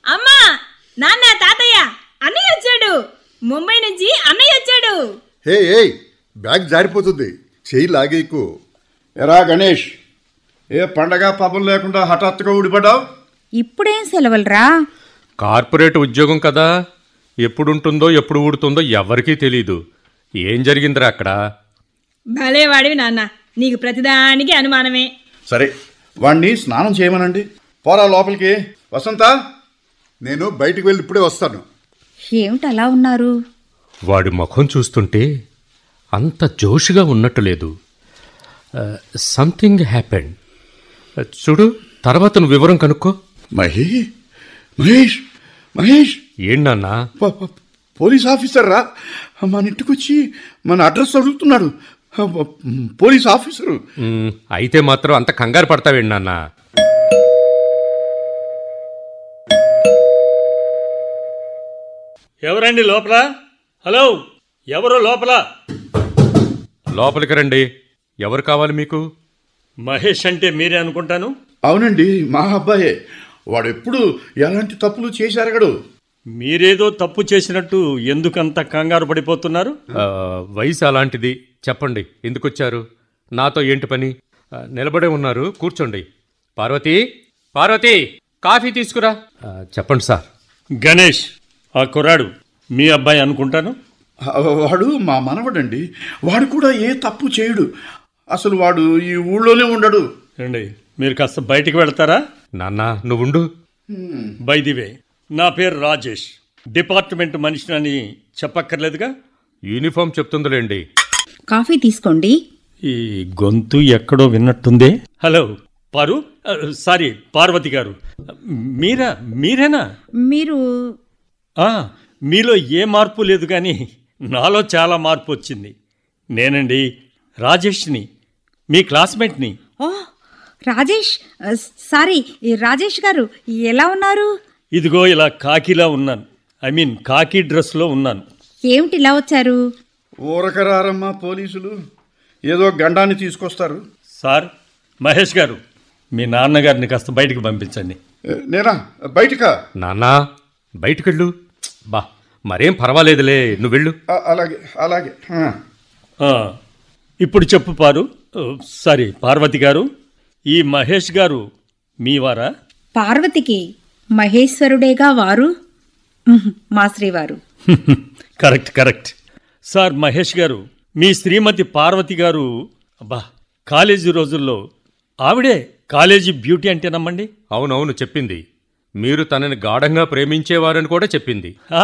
అమ్మా నాన్న తాతయ్య అన్నయ్య వచ్చాడు ముంబై నుంచి అన్నయ్య వచ్చాడు హే ఏయ్ బ్యాగ్ జారిపోతుంది చెయ్యి లాగేకు ఎరా గణేష్ ఏ పండగ పాపం లేకుండా హఠాత్తుగా ఊడిపడ్డావు ఇప్పుడేం సెలవులరా కార్పొరేట్ ఉద్యోగం కదా ఎప్పుడుంటుందో ఎప్పుడు ఊడుతుందో ఎవరికీ తెలీదు ఏం జరిగిందిరా అక్కడ భలే వాడివి నాన్న నీకు ప్రతిదానికి అనుమానమే సరే వాణ్ణి స్నానం చేయమనండి పోరా లోపలికి వసంత నేను బయటికి వెళ్ళి ఇప్పుడే వస్తాను ఏమిటి అలా ఉన్నారు వాడి ముఖం చూస్తుంటే అంత జోషుగా ఉన్నట్టు లేదు సంథింగ్ హ్యాపెండ్ చూడు తర్వాత నువ్వు వివరం కనుక్కో మహే మహేష్ మహేష్ ఏంటన్నా ప- ప- పోలీస్ ఆఫీసర్ రా మన ఇంటికి వచ్చి మన అడ్రస్ అడుగుతున్నాడు పోలీస్ ఆఫీసరు మ్, అయితే మాత్రం అంత కంగారు పడతావేంటి నాన్న ఎవరండి లోపల హలో ఎవరు లోపల లోపలికి రండి ఎవరు కావాలి మీకు మహేష్ అంటే మీరే అనుకుంటాను అవునండి మా అబ్బాయే వాడు ఎప్పుడు ఎలాంటి తప్పులు చేశారగడు మీరేదో తప్పు చేసినట్టు ఎందుకంత కంగారు పడిపోతున్నారు ఆ, వయసు అలాంటిది చెప్పండి ఎందుకొచ్చారు నాతో ఏంటి పని ఆ, నిలబడే ఉన్నారు కూర్చోండి పార్వతి పార్వతి కాఫీ తీసుకురా ఆ, చెప్పండి సార్ గణేష్ ఆ కుర్రాడు మీ అబ్బాయి అనుకుంటాను ఆ, వాడు మా మనవడండి వాడు కూడా ఏ తప్పు చేయడు అసలు వాడు ఈ ఊళ్ళోనే ఉండడు రండి మీరు కాస్త బయటికి వెళ్తారా నాన్న నువ్వుండు బై ది వే నా పేరు రాజేష్ డిపార్ట్మెంట్ మనిషిని చెప్పక్కర్లేదుగా యూనిఫామ్ చెప్తుందిలేండి కాఫీ తీసుకోండి ఈ గొంతు ఎక్కడో విన్నట్టుందే హలో పారు ఆ, సారీ పార్వతి గారు మీరా మీరేనా మీరు ఆ, మీలో ఏ మార్పు లేదు కానీ నాలో చాలా మార్పు వచ్చింది నేనండి రాజేష్ని మీ క్లాస్మేట్ని ఓ రాజేష్ ఆ, సారీ ఈ రాజేష్ గారు ఎలా ఉన్నారు ఇదిగో ఇలా కాకిలా ఉన్నాను ఐ మీన్ కాకి డ్రెస్లో ఉన్నాను ఏమిటి ఇలా వచ్చారు ఊరకరారమ్మా పోలీసులు ఏదో గండాన్ని తీసుకొస్తారు సార్ మహేష్ గారు మీ నాన్నగారిని కాస్త బయటికి పంపించండి ఏ, నేనా బయటకా నాన్నా బయటికెళ్ళు బా మరేం పర్వాలేదులే నువ్వు వెళ్ళు ఆ, అలాగే అలాగే ఆ. ఆ, ఇప్పుడు చెప్పు పారు ఓ, సారీ పార్వతి గారు ఈ మహేష్ గారు మీవారా పార్వతికి మహేశ్వరుడేగా వారు ఉహు, మా శ్రీవారు కరెక్ట్ కరెక్ట్ సార్ మహేష్ గారు మీ శ్రీమతి పార్వతి గారు అబ్బా కాలేజీ రోజుల్లో ఆవిడే కాలేజీ బ్యూటీ అంటే నమ్మండి అవునవును చెప్పింది మీరు తనని గాఢంగా ప్రేమించేవారని కూడా చెప్పింది ఆ,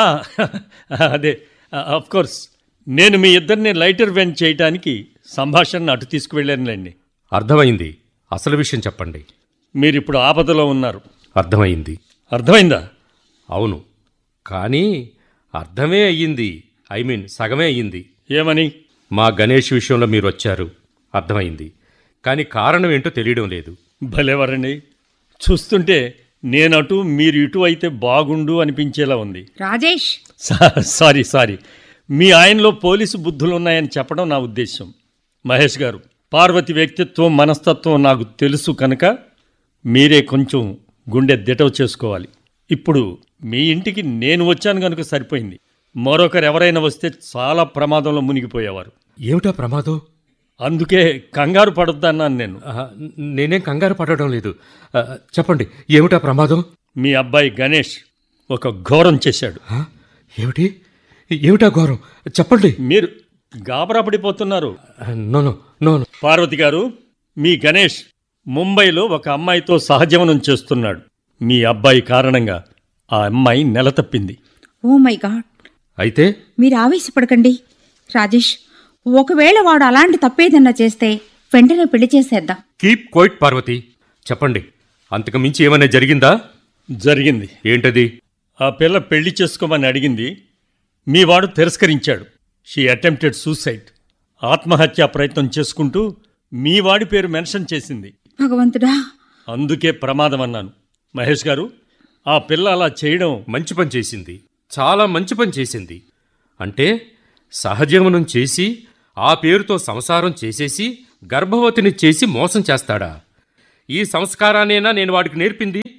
అదే ఆఫ్ కోర్స్ నేను మీ ఇద్దరిని లైటర్ వెన్ చేయటానికి సంభాషణ అటు తీసుకువెళ్ళానులేండి అర్థమైంది అసలు విషయం చెప్పండి మీరు ఇప్పుడు ఆపదలో ఉన్నారు అర్థమైంది అర్థమైందా అవును కానీ అర్థమే అయ్యింది ఐ మీన్ సగమే అయ్యింది ఏమని మా గణేష్ విషయంలో మీరు వచ్చారు అర్థమైంది కానీ కారణం ఏంటో తెలియడం లేదు భలేవరండి చూస్తుంటే నేనటు మీరు ఇటు అయితే బాగుండు అనిపించేలా ఉంది రాజేష్ సా- సారీ సారీ మీ ఆయనలో పోలీసు బుద్ధులు ఉన్నాయని చెప్పడం నా ఉద్దేశం మహేష్ గారు పార్వతి వ్యక్తిత్వం మనస్తత్వం నాకు తెలుసు కనుక మీరే కొంచెం గుండె దిటవ చేసుకోవాలి ఇప్పుడు మీ ఇంటికి నేను వచ్చాను కనుక సరిపోయింది మరొకరు ఎవరైనా వస్తే చాలా ప్రమాదంలో మునిగిపోయేవారు ఏమిటా ప్రమాదం అందుకే కంగారు పడొద్దన్నాను నేను ఆ, నేనేం కంగారు పడడం లేదు ఆ, చెప్పండి ఏమిటా ప్రమాదం మీ అబ్బాయి గణేష్ ఒక ఘోరం చేశాడు ఆ, ఏమిటి ఏమిటా ఘోరం చెప్పండి మీరు గాబరా పడిపోతున్నారు ఆ, no no no no. Parvathi గారు మీ గణేష్ ముంబైలో ఒక అమ్మాయితో సహజీవనం చేస్తున్నాడు మీ అబ్బాయి కారణంగా ఆ అమ్మాయి నెల తప్పింది ఓ మై గాడ్ అయితే మీరు ఆవేశపడకండి రాజేష్ ఒకవేళ వాడు అలాంటి తప్పేదన్నా చేస్తే వెంటనే పెళ్లి చేసేద్దాం కీప్ క్వైట్ పార్వతి చెప్పండి అంతకు మించి ఏమైనా జరిగిందా జరిగింది ఏంటది ఆ పిల్ల పెళ్లి చేసుకోమని అడిగింది మీ వాడు తిరస్కరించాడు షీ అటెంప్టెడ్ సూసైడ్ ఆత్మహత్యా ప్రయత్నం చేసుకుంటూ మీ వాడి పేరు మెన్షన్ చేసింది భగవంతుడా అందుకే ప్రమాదం అన్నాను మహేష్ గారు ఆ పిల్ల అలా చేయడం మంచి పని చేసింది చాలా మంచి పని చేసింది అంటే సహజీవనం చేసి ఆ పేరుతో సంసారం చేసేసి గర్భవతిని చేసి మోసం చేస్తాడా ఈ సంస్కారానేనా నేను వాడికి నేర్పింది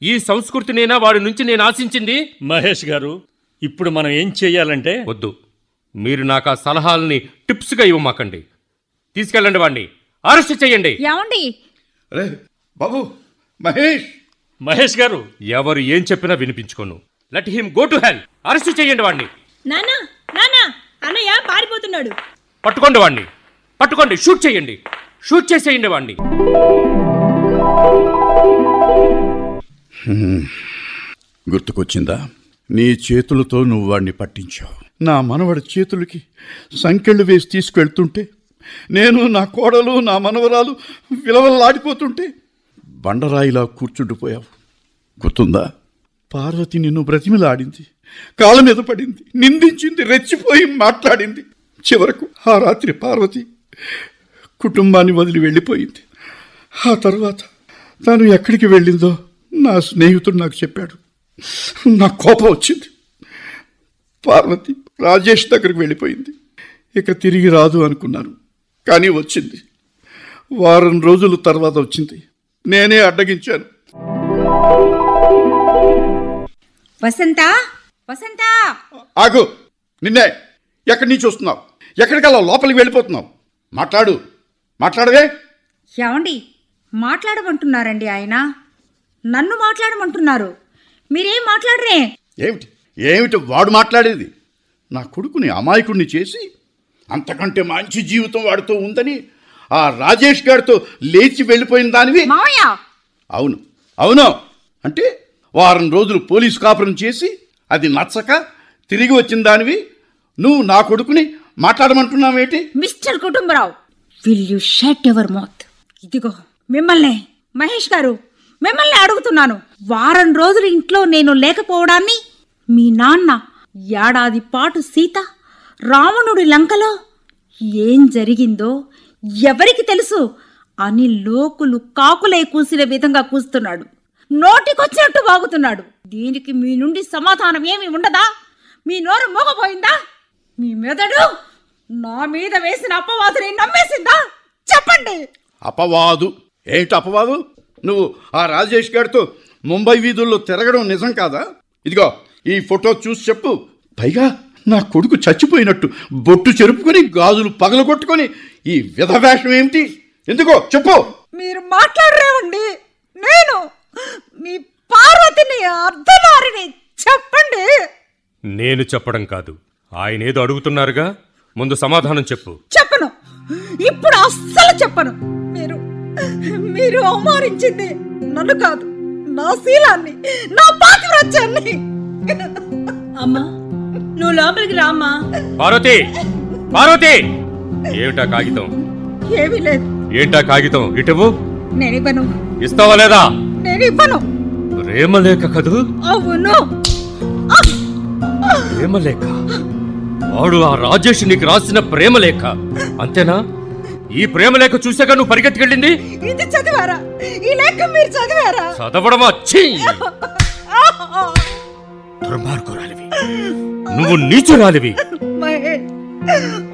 ఈ సంస్కృతినేనా వాడి నుంచి నేను ఆశించింది మహేష్ గారు ఇప్పుడు మనం ఏం చెయ్యాలంటే వద్దు మీరు నాకు ఆ సలహాలని టిప్స్గా ఇవ్వమాకండి తీసుకెళ్ళండి వాడిని అరెస్ట్ చేయండి ఏమండి అరే బాబు మహేష్ మహేష్ గారు ఎవరు ఏం చెప్పినా వినిపించుకోను let him go to hell arrest చేయండి వాడిని నానా నానా అన్నయ్య పారిపోతున్నాడు పట్టుకోండి వాడిని పట్టుకోండి షూట్ చేయండి షూట్ చేసేయండి వాడిని గుర్తుకొచ్చిందా నీ చేతులతో నువ్వు వాడిని పట్టించావు నా మనవడి చేతులకి సంకెళ్ళు వేసి తీసుకెళ్తుంటే నేను నా కోడలు నా మనవరాలు విలవల్లాడిపోతుంటే బండరాయిలా కూర్చుండిపోయావు గుర్తుందా పార్వతి నిన్ను బ్రతిమిలాడింది కాళ్ళ మీద పడింది నిందించింది రెచ్చిపోయి మాట్లాడింది చివరకు ఆ రాత్రి పార్వతి కుటుంబాన్ని వదిలి వెళ్ళిపోయింది ఆ తర్వాత తను ఎక్కడికి వెళ్ళిందో నా స్నేహితుడు నాకు చెప్పాడు నా కోపం వచ్చింది పార్వతి రాజేష్ దగ్గరికి వెళ్ళిపోయింది ఇక తిరిగి రాదు అనుకున్నాను కానీ వచ్చింది వారం రోజుల తర్వాత వచ్చింది నేనే అడ్డగించాను వసంత వసంత ఆగు నిన్నే ఎక్కడి నుంచి వస్తున్నావు ఎక్కడికల్లా లోపలికి వెళ్ళిపోతున్నావు మాట్లాడు మాట్లాడవే ఏమండి మాట్లాడమంటున్నారండి ఆయన నన్ను మాట్లాడమంటున్నారు మీరేం మాట్లాడరే ఏమిటి ఏమిటి వాడు మాట్లాడేది నా కొడుకుని అమాయకుడిని చేసి అంతకంటే మంచి జీవితం వాడితో ఉందని ఆ రాజేష్ గారితో లేచి వెళ్ళిపోయిన దానివి మావయ్య అవును అవును అంటే వారం రోజులు పోలీసు కాపురం చేసి అది నచ్చక తిరిగి వచ్చిన దానివి నువ్వు నా కొడుకుని మాట్లాడమంటున్నావేంటి Mister Kutumbarao will you shut ever mouth ఇదిగో మిమ్మల్ని మహేష్ గారు మిమ్మల్ని అడుగుతున్నాను వారం రోజులు ఇంట్లో నేను లేకపోవడాన్ని మీ నాన్న ఏడాది పాటు సీత రావణుడి లంకలో ఏం జరిగిందో ఎవరికి తెలుసు అని లోకులు కాకులే కూసిన విధంగా కూస్తున్నాడు నోటికొచ్చినట్టు వాగుతున్నాడు దీనికి మీ నుండి సమాధానం ఏమి ఉండదా మీ నోరు మోగపోయిందా మీ మెదడు నా మీద వేసిన అపవాదుని నమ్మేసిందా చెప్పండి అపవాదు ఏంటి అపవాదు నువ్వు ఆ రాజేష్ గారితో ముంబై వీధుల్లో తిరగడం నిజం కాదా ఇదిగో ఈ ఫోటో చూసి చెప్పు పైగా నా కొడుకు చచ్చిపోయినట్టు బొట్టు చెరుపుకొని గాజులు పగలగొట్టుకొని ఈ విధవేషం ఏమిటి ఎందుకో చెప్పు మీరు మాట్లాడరేమండి నేను మీ పార్వతిని అర్ధనారిని చెప్పండి నేను చెప్పడం కాదు ఆయన ఏదో అడుగుతున్నారుగా ముందు సమాధానం చెప్పు చెప్పను ఇప్పుడు అస్సలు చెప్పను మీరు మీరు అవమానించింది నన్ను కాదు నా శీలాన్ని నా పాతివ్రత్యాన్ని అమ్మా నువ్వు లోపలికి రామ్మా పార్వతి పార్వతి ఏమిటా కాగితం ఏమీ లేదు ఏంటా కాగితం ఇటువు నేను ఇవ్వను ఇస్తావా లేదా నేను ఇవ్వను ప్రేమలేఖ కదూ అవును ప్రేమలేఖ వాడు ఆ రాజేష్ నీకు రాసిన ప్రేమలేఖ అంతేనా ఈ ప్రేమలేఖ చూసాక నువ్వు పరిగెత్తుకెళ్ళింది ఇది చదివారా ఈ లేఖ మీరు చదివారా చదవడమా ఛీ! దుర్మార్గురాలివి నువ్వు నీచురాలివి మహేష్